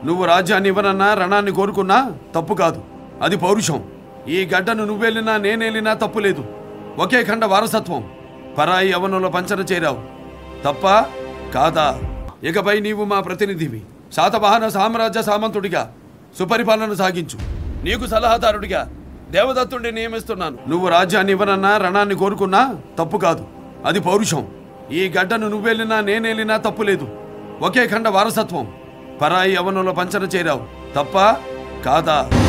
నువ్వు రాజ్యాన్ని ఇవ్వనన్నా రణాన్ని కోరుకున్నా తప్పు కాదు అది పౌరుషం ఈ గడ్డను నువ్వెళ్ళినా నేనెళ్ళినా తప్పు లేదు ఒకే ఖండ వారసత్వం పరాయి యవనంలో పంచన చేరావు తప్ప కాదా ఇకపై నీవు మా ప్రతినిధివి శాతవాహన సామ్రాజ్య సామంతుడిగా సుపరిపాలన సాగించు నీకు సలహాదారుడిగా దేవదత్తుడిని నియమిస్తున్నాను నువ్వు రాజ్యాన్ని ఇవ్వనన్నా రణాన్ని కోరుకున్నా తప్పు కాదు అది పౌరుషం ఈ గడ్డను నువ్వెళ్ళినా నేనెళ్ళినా తప్పు లేదు ఒకే ఖండ వారసత్వం పరాయి యవనంలో పంచన చేరావు తప్ప కాదా